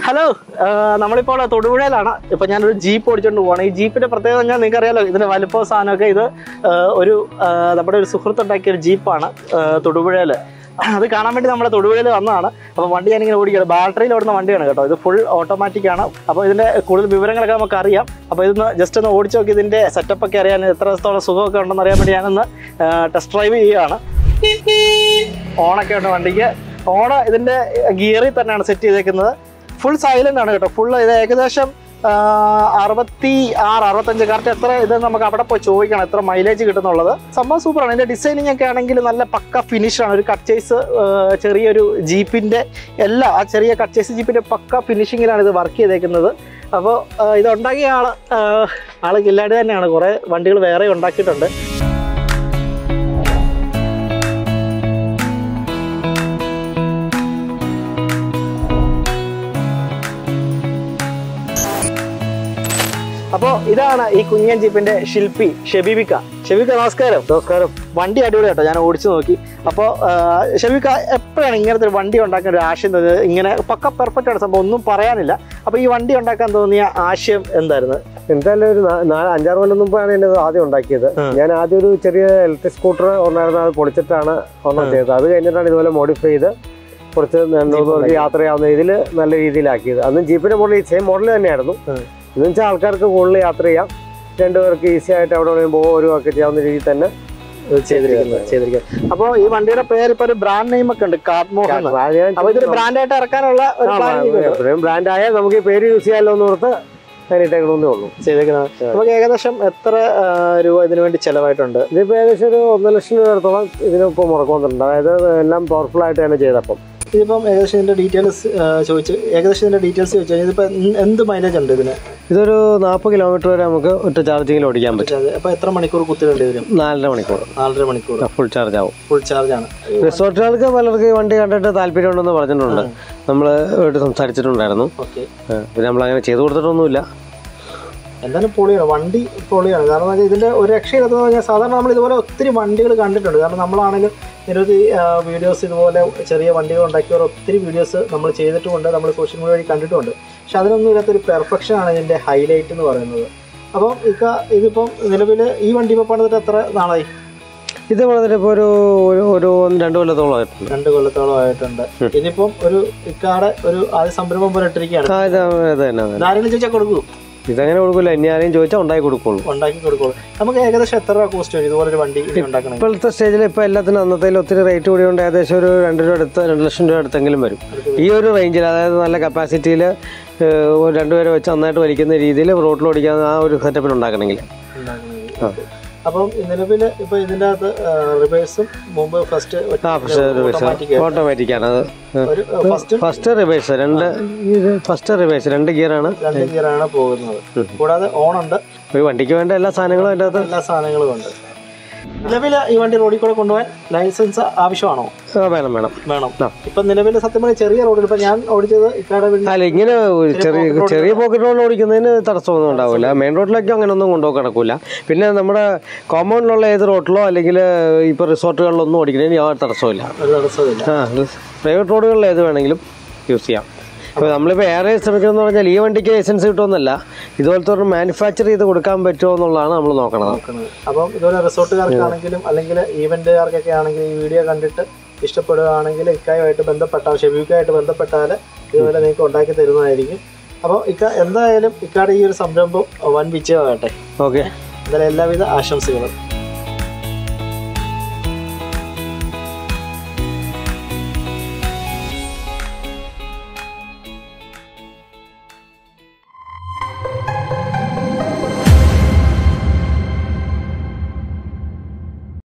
Hello നമ്മളിപ്പോൾ തൊടുപുഴയിലാണ് ഇപ്പൊ ഞാനൊരു ജീപ്പ് ഓടിച്ചോണ്ട് പോവാണ് ഈ ജീപ്പിന്റെ പ്രത്യേകത ഞാൻ നിങ്ങൾക്ക് അറിയാലോ ഇതിന്റെ വലുപ്പവും സാധനമൊക്കെ ഇത് ആ, ഒരു ആ, നമ്മുടെ ഒരു സുഹൃത്ത് ഉണ്ടാക്കിയ ഒരു ജീപ്പാണ് ആ, തൊടുപുഴയില് അത് കാണാൻ വേണ്ടി നമ്മുടെ തൊടുപുഴയിൽ വന്നതാണ് അപ്പോൾ വണ്ടി ഞാനിങ്ങനെ ഓടിക്കുകയാണ് ബാറ്ററിയിൽ ഓടുന്ന വണ്ടിയാണ് കേട്ടോ ഇത് ഫുൾ ഓട്ടോമാറ്റിക് ആണ് അപ്പോൾ ഇതിന്റെ കൂടുതൽ വിവരങ്ങളൊക്കെ നമുക്ക് അറിയാം അപ്പോൾ ഇതൊന്ന് ജസ്റ്റ് ഒന്ന് ഓടിച്ച് നോക്കി ഇതിന്റെ സെറ്റപ്പ് ഒക്കെ അറിയാൻ എത്ര ദിവസത്തോളം സുഖമൊക്കെ ഉണ്ടെന്ന് അറിയാൻ വേണ്ടി ഞാനൊന്ന് ടെസ്റ്റ് ഡ്രൈവ് ചെയ്യുകയാണ് ഓണൊക്കെ ഉണ്ട് വണ്ടിക്ക് ഓണ് ഇതിന്റെ ഗിയറിൽ തന്നെയാണ് സെറ്റ് ചെയ്തേക്കുന്നത് ഫുൾ സൈലന്റ് ആണ് കേട്ടോ ഫുൾ ഇത് ഏകദേശം ആ, അറുപത്തി ആറ് അറുപത്തഞ്ച് കറക്റ്റ് എത്ര ഇത് നമുക്ക് അവിടെ പോയി ചോദിക്കണം എത്ര മൈലേജ് കിട്ടുന്നുള്ളത് സംഭവം സൂപ്പറാണ് ഇതിന്റെ ഡിസൈനിങ് ഒക്കെ ആണെങ്കിൽ നല്ല പക്ക ഫിനിഷ് ആണ് ഒരു കട്ട്ചേസ് ചെറിയൊരു ജീപ്പിന്റെ എല്ലാ ആ ചെറിയ കട്ട്ചേസ് ജീപ്പിന്റെ പക്ക ഫിനിഷിങ്ങിലാണ് ഇത് വർക്ക് ചെയ്തേക്കുന്നത് അപ്പോൾ ഇത് ഉണ്ടാക്കിയ ആള് ആ, ആള് കില്ലാടി തന്നെയാണ് കുറേ വണ്ടികൾ വേറെ ഉണ്ടാക്കിയിട്ടുണ്ട് അപ്പോൾ ഇതാണ് ഈ കുഞ്ഞൻ ജീപ്പിന്റെ ശില്പി ഷെബീബിക്ക ഷെബീബിക്ക നമസ്കാരം നമസ്കാരം വണ്ടി അടിപൊളി കേട്ടോ ഞാൻ ഓടിച്ചു നോക്കി അപ്പോൾ ഷെബീബിക്ക എപ്പോഴാണ് ഇങ്ങനത്തെ ഒരു വണ്ടി ഉണ്ടാക്കാൻ ഒരു ആശയം തോന്നിയത് ഇങ്ങനെ പക്ക പെർഫെക്റ്റ് ആണ് സംഭവം ഒന്നും പറയാനില്ല അപ്പോൾ ഈ വണ്ടി ഉണ്ടാക്കാൻ തോന്നിയ ആശയം എന്തായിരുന്നു എന്തായാലും ഒരു നാ- നാല് അഞ്ചാറ് കൊല്ലം മുമ്പാണ് എന്നെ ഇത് ആദ്യം ഉണ്ടാക്കിയത് ഉം. ഞാൻ ആദ്യം ഒരു ചെറിയ ഇലക്ട്രിക് സ്കൂട്ടർ ഉണ്ടായിരുന്ന അത് പൊളിച്ചിട്ടാണ് ഒരെണ്ണം ഉം. ചെയ്തത് അത് കഴിഞ്ഞിട്ടാണ് ഇതുപോലെ മോഡിഫൈ ചെയ്ത് കുറച്ച് പേർക്ക് യാത്ര ചെയ്യാവുന്ന രീതിയിൽ നല്ല രീതിയിലാക്കിയത് അന്നും ജീപ്പിന്റെ മോഡൽ സെയിം മോഡൽ തന്നെയായിരുന്നു ഉം. എന്ന് വെച്ചാൽ ആൾക്കാർക്ക് കൂടുതൽ യാത്ര ചെയ്യാം രണ്ടുപേർക്ക് ഈസി ആയിട്ട് അവിടെ വേണമെങ്കിൽ പോകുക ഒരു ഒക്കെ ചെയ്യാവുന്ന രീതിയിൽ തന്നെ ചെയ്തിരിക്കുന്നത് ചെയ്തിരിക്കുന്നത് അപ്പോൾ ഈ വണ്ടിയുടെ പേര് ഇപ്പോൾ ഒരു ബ്രാൻഡ് നെയിം ഒക്കെ ഉണ്ട് കാർമോഹൻ അപ്പോൾ ഇതൊരു ബ്രാൻഡായിട്ട് ഇറക്കാനുള്ള ഒരു plan ചെയ്തിട്ടുണ്ട്. ബ്രാൻഡ് ആയാൽ നമുക്ക് ഈ പേര് യൂസ് ചെയ്യാമല്ലോ എന്ന് ഓർത്ത് ഞാൻ ഇട്ടേക്കണമെന്നേ ഉള്ളൂ ചെയ്തേക്കുന്നത് നമുക്ക് ഏകദേശം എത്ര ആ, രൂപ ഇതിനു വേണ്ടി ചെലവായിട്ടുണ്ട് ഇതിപ്പോ ഏകദേശം ഒരു ഒന്നര ലക്ഷം രൂപ അടുത്തോളം ഇതിനിപ്പോൾ മുടക്കം വന്നിട്ടുണ്ട് അതായത് എല്ലാം പവർഫുൾ ആയിട്ട് തന്നെ ചെയ്തപ്പം ഇതിപ്പം ഏകദേശം ഇതിന്റെ ഡീറ്റെയിൽസ് ചോദിച്ച് ഏകദേശം ഇതിന്റെ ഡീറ്റെയിൽസ് ചോദിച്ചു കഴിഞ്ഞാൽ ഇതിപ്പോ എന്ത് എന്ത് മൈലേജ് ഉണ്ട് ഇതിന് ഇതൊരു നാൽപ്പത് കിലോമീറ്റർ വരെ നമുക്ക് ഒറ്റ ചാർജിങ്ങിൽ ഓടിക്കാൻ പറ്റും അപ്പൊ എത്ര മണിക്കൂർ കുത്തിടേണ്ടി വരും നാലര മണിക്കൂർ നാലര മണിക്കൂർ ഫുൾ ചാർജ് ആവും ഫുൾ ചാർജ് ആണ് റിസോർട്ടുകൾക്ക് പലർക്ക് ഈ വണ്ടി കണ്ടിട്ട് താല്പര്യമുണ്ടെന്ന് പറഞ്ഞിട്ടുണ്ട് നമ്മൾ ഇവിടെ സംസാരിച്ചിട്ടുണ്ടായിരുന്നു ഓക്കെ ഏ, പിന്നെ നമ്മൾ അങ്ങനെ ചെയ്തു കൊടുത്തിട്ടൊന്നുമില്ല എന്തായാലും പൊളിയാണ് വണ്ടി പൊളിയാണ് കാരണം എന്താ വെച്ചാൽ ഇതിന്റെ ഒരു രക്ഷയില്ലെന്ന് പറഞ്ഞാൽ സാധാരണ നമ്മൾ ഇതുപോലെ ഒത്തിരി വണ്ടികൾ കണ്ടിട്ടുണ്ട് കാരണം നമ്മളാണെങ്കിലും നിരവധി വീഡിയോസ് ഇതുപോലെ ചെറിയ വണ്ടികൾ ഉണ്ടാക്കിയവർ ഒത്തിരി വീഡിയോസ് നമ്മൾ ചെയ്തിട്ടുമുണ്ട് നമ്മൾ സോഷ്യൽ മീഡിയ വഴി കണ്ടിട്ടുമുണ്ട് പക്ഷെ അതിനൊന്നും ഇല്ലാത്തൊരു പെർഫെക്ഷൻ ആണ് ഇതിന്റെ ഹൈലൈറ്റ് എന്ന് പറയുന്നത് അപ്പം ഇക്ക ഇതിപ്പം നിലവിൽ ഈ വണ്ടി ഇപ്പോൾ പണിതിട്ട് എത്ര നാളായി ഇത് വളരെ ഇപ്പോൾ ഒരു ഒരു- ഒരു ഒന്ന് രണ്ട് കൊല്ലത്തോളം ആയിട്ടുണ്ട് രണ്ട് കൊല്ലത്തോളം ആയിട്ടുണ്ട് ഇതിപ്പം ഒരു ഇക്കാടെ ഒരു ആദ്യ സംരംഭം പോലെ ഇട്ടിരിക്കുകയാണ് ആ ഇത് ഇത് തന്നെ അത് തന്നെ. ഇതാരെങ്കിലും ചോദിച്ചാൽ കൊടുക്കൂ ഇതങ്ങനെ കൊടുക്കില്ല ഇനി ആരെയും ചോദിച്ചാൽ ഉണ്ടാക്കി കൊടുക്കുള്ളൂ ഉണ്ടാക്കി കൊടുക്കുള്ളൂ നമുക്ക് ഏകദേശം എത്ര രൂപ കോസ്റ്റ് വരും ഇതുപോലെ ഒരു വണ്ടി ഇനി ഉണ്ടാക്കണമെങ്കിൽ ഇപ്പോഴത്തെ സ്റ്റേജിൽ ഇപ്പോൾ എല്ലാത്തിനും അന്നത്തേലും ഒത്തിരി റേറ്റ് കൂടിയുണ്ട് ഏകദേശം ഒരു രണ്ട് രൂപ അടുത്ത് രണ്ട് ലക്ഷം രൂപ അടുത്തെങ്കിലും വരും ഈ ഒരു റേഞ്ചിൽ അതായത് നല്ല കപ്പാസിറ്റിയിൽ രണ്ടുപേരെ വെച്ച് നന്നായിട്ട് വലിക്കുന്ന രീതിയിൽ റോട്ടിൽ ഓടിക്കാൻ ആ ഒരു സെറ്റപ്പിൽ ഉണ്ടാക്കണമെങ്കിൽ ഉണ്ടാക്കണമെങ്കിൽ അപ്പം നിലവിൽ ഇപ്പൊ ഇതിന്റെ അകത്ത് റിവേഴ്സും മുമ്പ് ഫസ്റ്റ് ആ പക്ഷേ റിവേഴ്സ് ഓട്ടോമാറ്റിക്കാണ് അത് ഒരു ഫസ്റ്റ് ഫസ്റ്റ് റിവേഴ്സ് രണ്ട് ഫസ്റ്റ് റിവേഴ്സ് രണ്ട് ഗിയറാണ് രണ്ട് ഗിയറാണ് പോകുന്നത് കൂടാതെ ഓൺ ഉണ്ട് ഒരു വണ്ടിക്ക് വേണ്ട എല്ലാ സാധനങ്ങളും അതിൻ്റെ അകത്ത് എല്ലാ സാധനങ്ങളും ഉണ്ട് നിലവിൽ ഈ വണ്ടി റോഡിൽ കൂടെ കൊണ്ടുപോകാൻ ലൈസൻസ് ആവശ്യമാണോ ആ, വേണം വേണം വേണം ആ. ഇപ്പൊ നിലവിൽ സത്യം പറഞ്ഞാൽ ചെറിയ റോഡിൽ ഇപ്പൊ ഞാൻ ഓടിച്ചത് ഇക്കാടെ വീട്ടിൽ അല്ല ഇങ്ങനെ ഒരു ചെറിയ ചെറിയ പോക്കറ്റ് റോഡിൽ ഓടിക്കുന്നതിന് തടസ്സമൊന്നും ഉണ്ടാവില്ല മെയിൻ റോഡിലൊക്കെ അങ്ങനെ ഒന്നും കൊണ്ടുപോയി കിടക്കില്ല പിന്നെ നമ്മുടെ കോമ്പൗണ്ടിലുള്ള ഏത് റോഡിലോ അല്ലെങ്കിൽ ഇപ്പോൾ റിസോർട്ടുകളിലൊന്നും ഓടിക്കുന്നതിന് യാതൊരു തടസ്സമില്ല ഒരു തടസ്സമില്ല ആ പ്രൈവറ്റ് റോഡുകളിൽ ഏത് വേണമെങ്കിലും യൂസ് ചെയ്യാം ഇപ്പോൾ നമ്മളിപ്പോൾ ഏറെ ശ്രമിക്കുന്നതെന്ന് പറഞ്ഞാൽ ഈ വണ്ടിക്ക് ലൈസൻസ് കിട്ടുമെന്നല്ല ഇതുപോലത്തെ ഒരു മാനുഫാക്ചർ ചെയ്ത് കൊടുക്കാൻ പറ്റുമോ എന്നുള്ളതാണ് നമ്മൾ നോക്കണത് നോക്കുന്നത് അപ്പം ഇതുപോലെ റിസോർട്ടുകാർക്കാണെങ്കിലും അല്ലെങ്കിൽ ഈവന്റുകാർക്കൊക്കെ ആണെങ്കിൽ ഈ വീഡിയോ കണ്ടിട്ട് ഇഷ്ടപ്പെടുകയാണെങ്കിൽ ഇക്കായുമായിട്ട് ബന്ധപ്പെട്ടാൽ ഷെബീക്കായിട്ട് ബന്ധപ്പെട്ടാൽ ഇതുപോലെ നിങ്ങൾക്ക് ഉണ്ടാക്കി തരുന്നതായിരിക്കും അപ്പോൾ ഇക്ക എന്തായാലും ഇക്കാടെ ഈ ഒരു സംരംഭം വൻ വിജയമാകട്ടെ ഓക്കെ എന്തായാലും എല്ലാവിധ ആശംസകളും